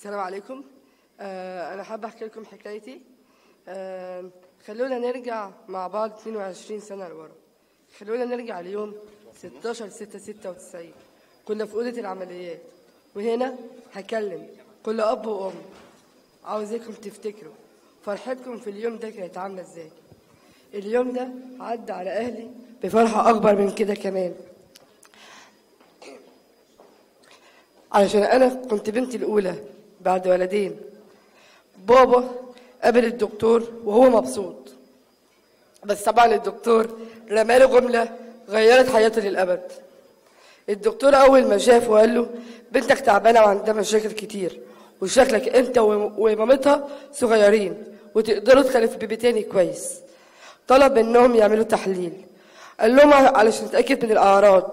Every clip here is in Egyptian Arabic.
السلام عليكم آه انا حابه احكي لكم حكايتي آه خلونا نرجع مع بعض 22 سنه لورا خلونا نرجع اليوم 16 6 96 كنا في اوضه العمليات وهنا هكلم كل اب وام عاوزاكم تفتكروا فرحتكم في اليوم ده كانت عامله ازاي اليوم ده عدى على اهلي بفرحه اكبر من كده كمان علشان انا كنت بنتي الاولى بعد ولدين بابا قابل الدكتور وهو مبسوط بس طبعا الدكتور رماله جمله غيرت حياته للابد الدكتور اول ما شافه قال له بنتك تعبانه وعندها مشاكل كتير وشكلك انت وم- ومامتها صغيرين وتقدروا تخلفوا بيبي تاني كويس طلب منهم يعملوا تحليل قال لهم علشان نتاكد من الاعراض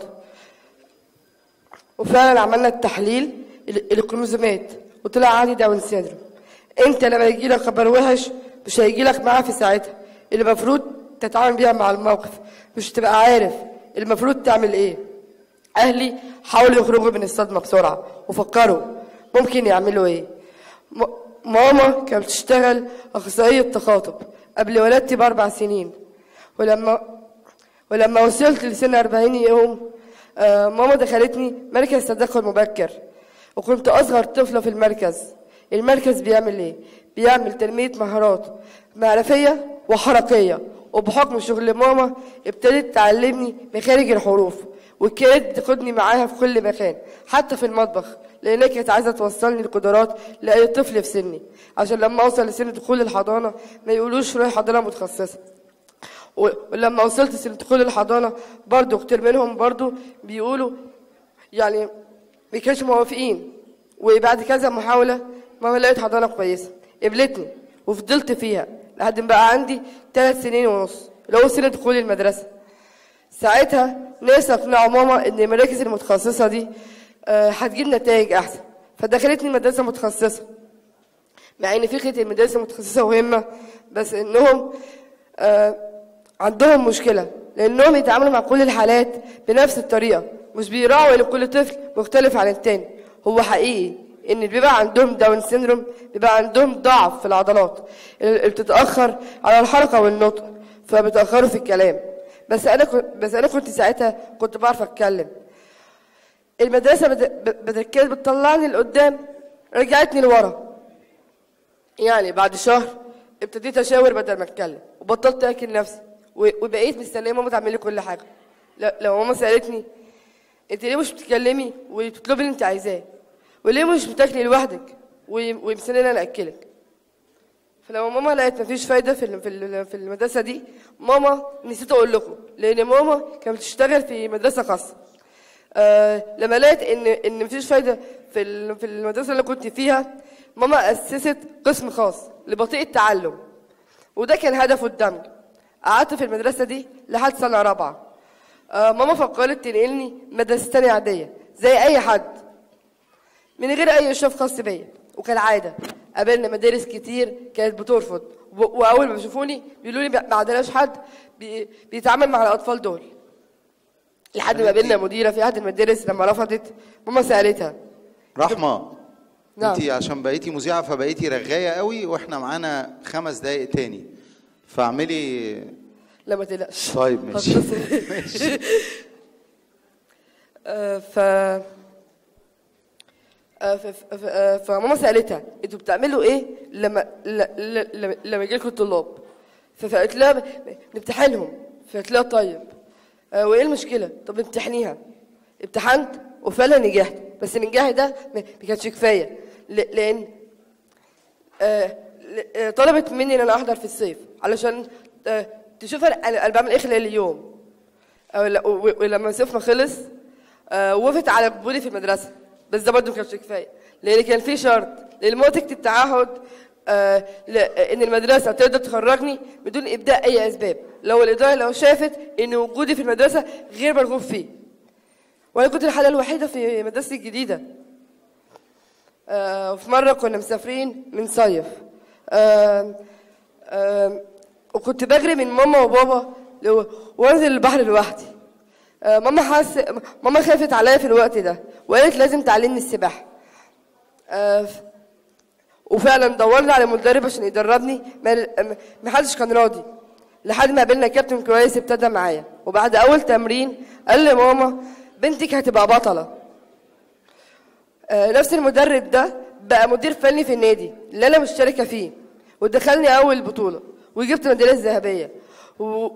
وفعلا عملنا التحليل ال- الكروموزومات وطلع عندي داون سيندروم انت لما يجي لك خبر وحش مش هيجي لك معاه في ساعتها اللي المفروض تتعامل بيها مع الموقف مش تبقى عارف المفروض تعمل ايه اهلي حاولوا يخرجوا من الصدمه بسرعه وفكروا ممكن يعملوا ايه م- ماما كانت بتشتغل اخصائيه تخاطب قبل ولادتي باربع سنين ولما ولما وصلت لسن 40 يوم آه، ماما دخلتني مركز تدخل مبكر وكنت أصغر طفلة في المركز المركز بيعمل إيه؟ بيعمل تنمية مهارات معرفية وحركية وبحكم شغل ماما ابتدت تعلمني مخارج الحروف وكانت تاخدني معاها في كل مكان حتى في المطبخ لأنها كانت عايزة توصلني القدرات لأي طفل في سني عشان لما أوصل لسن دخول الحضانة ما يقولوش روح حضانة متخصصة و- ولما وصلت سن دخول الحضانه برضو كتير منهم برضو بيقولوا يعني ما كانش موافقين وبعد كذا محاوله ما لقيت حضانه كويسه قبلتني وفضلت فيها لحد ما بقى عندي ثلاث سنين ونص اللي هو سن دخول المدرسه ساعتها ناس اقنعوا ماما ان المراكز المتخصصه دي آه، هتجيب نتائج احسن فدخلتني مدرسه متخصصه مع ان فكره المدارس المتخصصه مهمه بس انهم آه عندهم مشكله لانهم يتعاملوا مع كل الحالات بنفس الطريقه مش بيراعوا ان كل طفل مختلف عن التاني هو حقيقي ان اللي بيبقى عندهم داون سيندروم بيبقى عندهم ضعف في العضلات اللي بتتاخر على الحركه والنطق فبيتاخروا في الكلام بس انا كنت بس انا كنت ساعتها كنت بعرف اتكلم المدرسه بد- بدل كانت بتطلعني لقدام رجعتني لورا يعني بعد شهر ابتديت اشاور بدل ما اتكلم وبطلت اكل نفسي و- وبقيت مستنيه ماما تعمل لي كل حاجه لا- لو ماما سالتني انت ليه مش بتتكلمي وتطلبي اللي انت عايزاه وليه مش بتاكلي لوحدك و- ومستنيه انا اكلك فلما ماما لقيت مفيش فايده في ال- في ال- في المدرسه دي ماما نسيت اقول لكم لان ماما كانت بتشتغل في مدرسه خاصه آه لما لقيت ان ان مفيش فايده في ال- في المدرسه اللي كنت فيها ماما اسست قسم خاص لبطيء التعلم وده كان هدفه الدمج قعدت في المدرسه دي لحد سنه رابعه آه ماما فكرت تنقلني مدرسه تانية عاديه زي اي حد من غير اي اشراف خاص بيا وكالعاده قابلنا مدارس كتير كانت بترفض و- واول ما بيشوفوني بيقولوا لي ما عندناش حد بي- بيتعامل مع الاطفال دول لحد ما قابلنا مديره في احد المدارس لما رفضت ماما سالتها رحمه نعم. انت عشان بقيتي مذيعه فبقيتي رغايه قوي واحنا معانا خمس دقايق تاني فاعملي لا ما تقلقش طيب ماشي هتصل. ماشي آه، ف آه، ف- ف- ف- آه، فماما سالتها انتوا بتعملوا ايه لما ل- ل- لما- لما يجي لكم الطلاب ف- فقالت لها ب- نمتحنهم فقالت لها طيب آه، وايه المشكله طب امتحنيها امتحنت وفعلا نجحت بس النجاح ده ما ما كانش كفايه ل- لان آه، ل- آه، طلبت مني ان انا احضر في الصيف علشان آه، تشوف انا أنا بعمل ايه خلال اليوم أو لا- و- ولما الصيف ما خلص آه، وقفت على قبولي في المدرسه بس ده برضه ما كانش كفايه لان كان في شرط لان ماما تكتب تعهد آه، ل- ان المدرسه تقدر تخرجني بدون ابداء اي اسباب لو الاداره لو شافت ان وجودي في المدرسه غير مرغوب فيه وانا كنت الحاله الوحيده في مدرستي الجديده آه، وفي مرة كنا مسافرين من صيف آه، آه، وكنت بجري من ماما وبابا لو- وانزل البحر لوحدي آه، ماما حس ماما خافت عليا في الوقت ده وقالت لازم تعلمني السباحة آه، ف- وفعلا دورنا على مدرب عشان يدربني ما ما حدش كان راضي لحد ما قابلنا كابتن كويس ابتدى معايا وبعد اول تمرين قال لي ماما بنتك هتبقى بطله آه، نفس المدرب ده بقى مدير فني في النادي اللي انا مشتركه فيه ودخلني اول بطوله وجبت الميداليه الذهبيه و...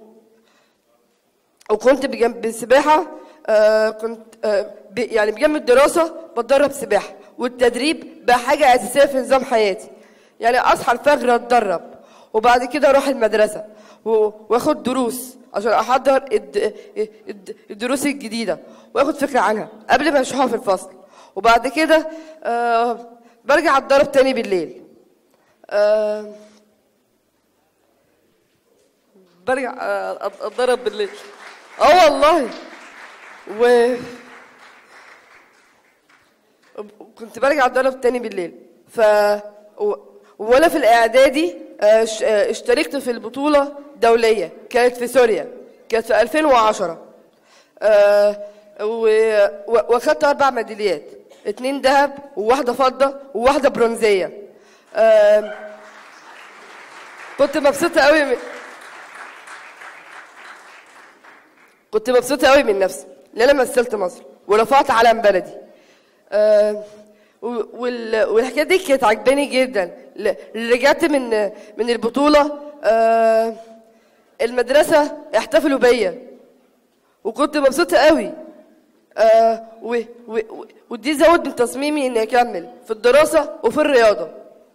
وكنت بجنب السباحه آه كنت آه ب... يعني بجنب الدراسه بتدرب سباحه والتدريب بقى حاجه اساسيه في نظام حياتي يعني اصحى الفجر اتدرب وبعد كده اروح المدرسه و... واخد دروس عشان احضر الد... الد... الدروس الجديده واخد فكره عنها قبل ما اشرحها في الفصل وبعد كده آه برجع اتدرب تاني بالليل آه برجع آه، أت- اتدرب بالليل اه والله و كنت برجع اتدرب تاني بالليل ف و... وانا في الاعدادي آه، ش- آه، اشتركت في البطوله دوليه كانت في سوريا كانت في 2010 آه، و- و- واخدت اربع ميداليات اتنين ذهب وواحده فضه وواحده برونزيه آه، كنت مبسوطه قوي من... كنت مبسوطه قوي من نفسي لان انا مثلت مصر ورفعت علم بلدي آه، و- وال- والحكايه دي كانت عجباني جدا ل- رجعت من من البطوله آه، المدرسه احتفلوا بيا وكنت مبسوطه قوي آه، و- و- و- ودي زود من تصميمي اني اكمل في الدراسه وفي الرياضه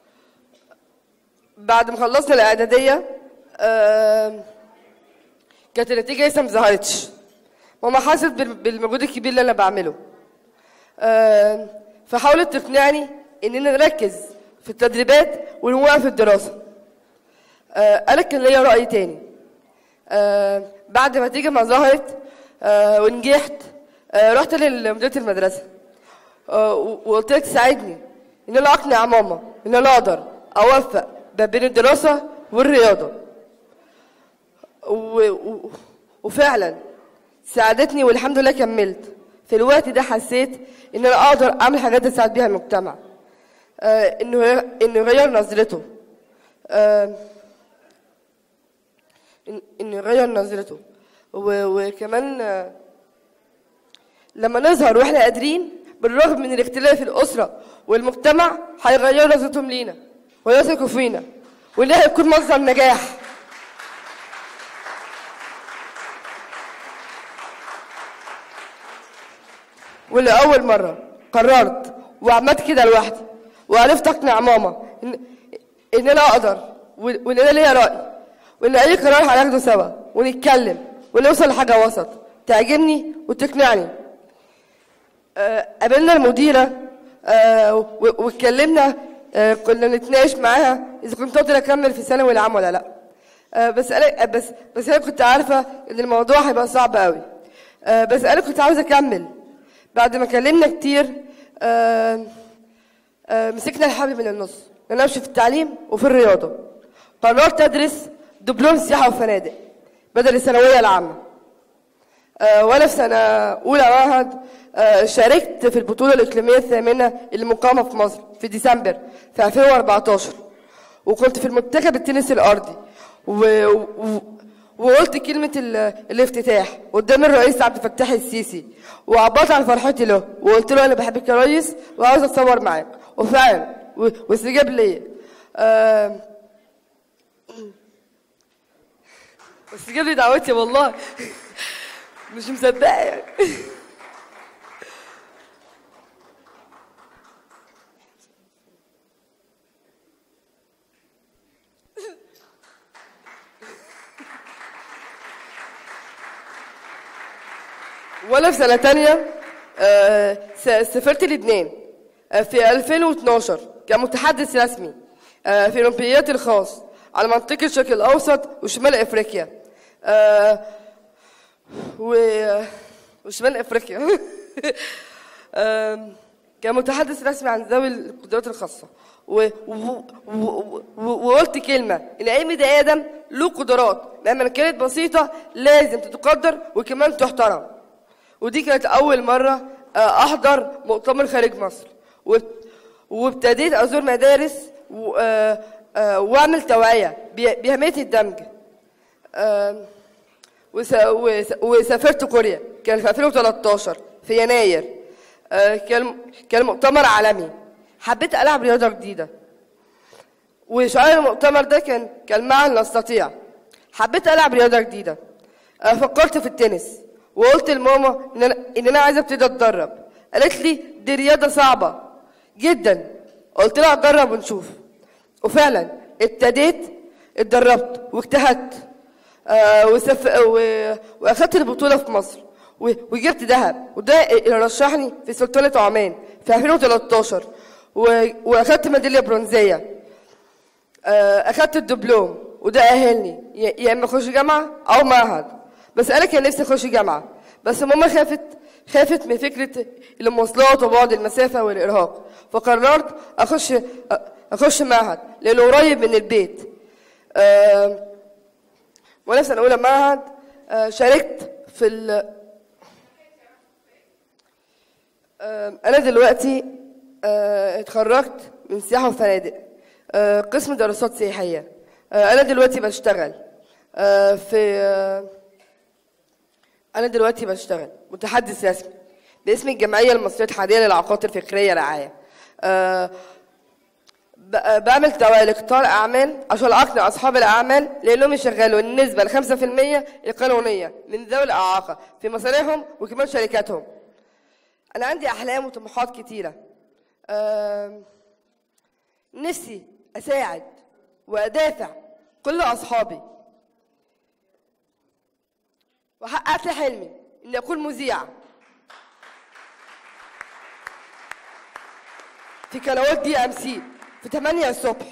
بعد ما خلصنا الاعداديه آه، كانت النتيجه لسه ما ظهرتش ماما حست بال- بالمجهود الكبير اللي انا بعمله آه، فحاولت تقنعني اننا نركز في التدريبات ونوقف في الدراسه آه، انا كان ليا راي تاني آه، بعد ما النتيجه ما ظهرت آه، ونجحت آه، رحت لمديره المدرسه آه، و- وقلت لها تساعدني ان انا اقنع ماما ان انا اقدر اوفق ما بين الدراسه والرياضه و... و... وفعلا ساعدتني والحمد لله كملت في الوقت ده حسيت ان انا اقدر اعمل حاجات اساعد بيها المجتمع آه انه انه يغير نظرته آه إن- انه يغير نظرته و... وكمان آه لما نظهر واحنا قادرين بالرغم من الاختلاف الاسره والمجتمع هيغيروا نظرتهم لينا ويثقوا فينا وده هيكون مصدر نجاح ولأول مرة قررت وعملت كده لوحدي وعرفت أقنع ماما إن, إن أنا أقدر و- وإن أنا ليا رأي وإن أي قرار هناخده سوا ونتكلم ونوصل لحاجة وسط تعجبني وتقنعني آه، قابلنا المديرة آه، و- واتكلمنا آه، كنا نتناقش معاها إذا كنت أقدر أكمل في الثانوي العام ولا لأ آه، بس أنا بس بس أنا كنت عارفة إن الموضوع هيبقى صعب قوي آه، بس أنا كنت عاوزة أكمل بعد ما كلمنا كتير آه، آه، مسكنا الحبل من النص إن أنا أمشي في التعليم وفي الرياضة قررت أدرس دبلوم سياحة وفنادق بدل الثانوية العامة آه، وانا في سنه اولى معهد آه، شاركت في البطوله الاقليميه الثامنه اللي مقامه في مصر في ديسمبر في 2014 وكنت في المنتخب التنس الارضي و... و... وقلت كلمة ال... الافتتاح قدام الرئيس عبد الفتاح السيسي وعبرت عن فرحتي له وقلت له أنا بحبك يا ريس وعاوز أتصور معاك وفعلا و... واستجاب ليا آه... واستجاب لي دعوتي والله مش مصدقه يعني وانا في سنه تانية آه، س- سافرت لبنان آه، في 2012 كمتحدث رسمي آه، في اولمبياد الخاص على منطقه الشرق الاوسط وشمال افريقيا آه، و وشمال افريقيا آم، كمتحدث رسمي عن ذوي القدرات الخاصه و... و... و... و... وقلت كلمه ان اي بني ادم له قدرات مهما كانت بسيطه لازم تتقدر وكمان تحترم ودي كانت اول مره آه، احضر مؤتمر خارج مصر و... وابتديت ازور مدارس و- آه، آه، واعمل توعيه ب- باهميه الدمج آم، وس- وس- وسافرت كوريا كان في 2013 في يناير آه، كان كان مؤتمر عالمي حبيت العب رياضه جديده وشعار المؤتمر ده كان كان معا نستطيع حبيت العب رياضه جديده آه، فكرت في التنس وقلت لماما ان انا ان انا عايزه ابتدي اتدرب قالت لي دي رياضه صعبه جدا قلت لها اجرب ونشوف وفعلا ابتديت اتدربت واجتهدت آه وسف... و... واخدت البطوله في مصر و... وجبت ذهب وده اللي رشحني في سلطنه عمان في 2013 و... واخدت ميداليه برونزيه آه، اخدت الدبلوم وده اهلني يا يا اما اخش جامعه او معهد بس انا كان نفسي اخش جامعه بس ماما خافت خافت من فكره المواصلات وبعد المسافه والارهاق فقررت اخش اخش معهد لانه قريب من البيت آه، وانا في سنه اولى معهد آه، شاركت في ال آه، انا دلوقتي آه، اتخرجت من سياحه وفنادق آه، قسم دراسات سياحيه آه، انا دلوقتي بشتغل آه، في آه، انا دلوقتي بشتغل متحدث رسمي باسم الجمعيه المصريه الحاليه للعقارات الفكريه رعايه آه، ب- بعمل توعية لقطاع الأعمال عشان أقنع أصحاب الأعمال لأنهم يشغلوا النسبة ال 5% القانونية من ذوي الإعاقة في مصانعهم وكمان شركاتهم. أنا عندي أحلام وطموحات كتيرة. آم، نفسي أساعد وأدافع كل أصحابي. وحققت حلمي إني أكون مذيعة. في قنوات دي ام سي في 8 الصبح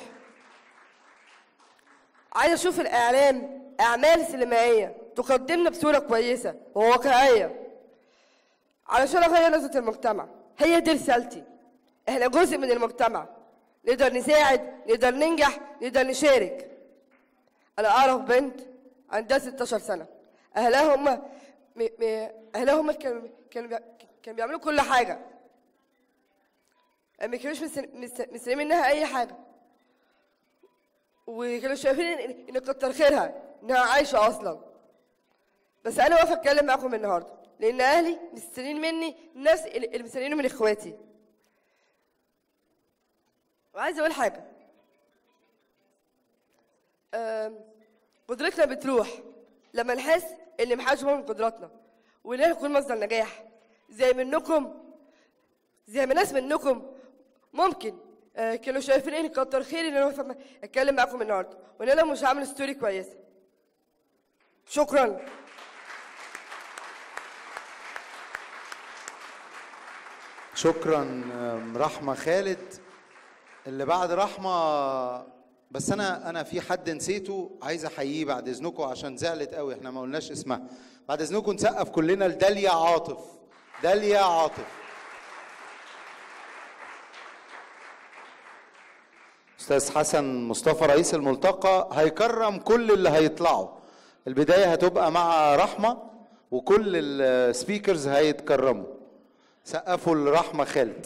عايز اشوف الاعلام اعمال سينمائيه تقدمنا بصوره كويسه وواقعيه علشان اغير نظره المجتمع هي دي رسالتي احنا جزء من المجتمع نقدر نساعد نقدر ننجح نقدر نشارك انا اعرف بنت عندها 16 سنه اهلها هم م... م... اهلها هم كانوا كانوا بيع- كانوا بيعملوا كل حاجه ما كانوش مستن- مست- مستنيين منها اي حاجه وكانوا شايفين ان إن كتر خيرها انها عايشه اصلا بس انا واقفه اتكلم معاكم النهارده لان اهلي مستنيين مني الناس اللي اللي مستنيينه من اخواتي وعايزه اقول حاجه أم، قدرتنا بتروح لما نحس ان محدش من قدراتنا وان احنا نكون مصدر نجاح زي منكم زي ما ناس منكم ممكن آه، كانوا شايفين ان كتر خيري ان انا واقفة اتكلم معاكم النهارده وان انا مش عامل ستوري كويسه شكرا شكرا أم، رحمة خالد اللي بعد رحمة بس انا انا في حد نسيته عايز احييه بعد اذنكم عشان زعلت قوي احنا ما قلناش اسمها بعد اذنكم نسقف كلنا لداليا عاطف داليا عاطف استاذ حسن مصطفى رئيس الملتقى هيكرم كل اللي هيطلعوا البدايه هتبقى مع رحمه وكل السبيكرز هيتكرموا سقفوا لرحمه خالد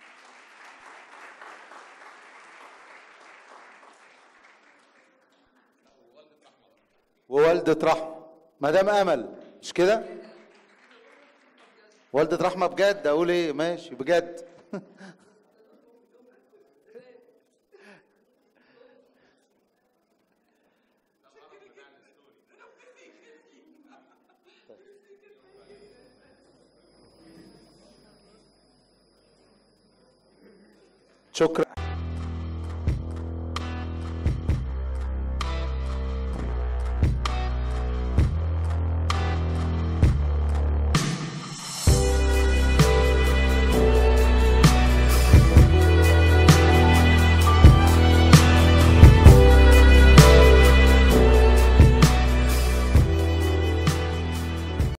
ووالدة رحمة مدام أمل مش كده؟ والدة رحمة بجد أقول إيه؟ ماشي بجد شكرا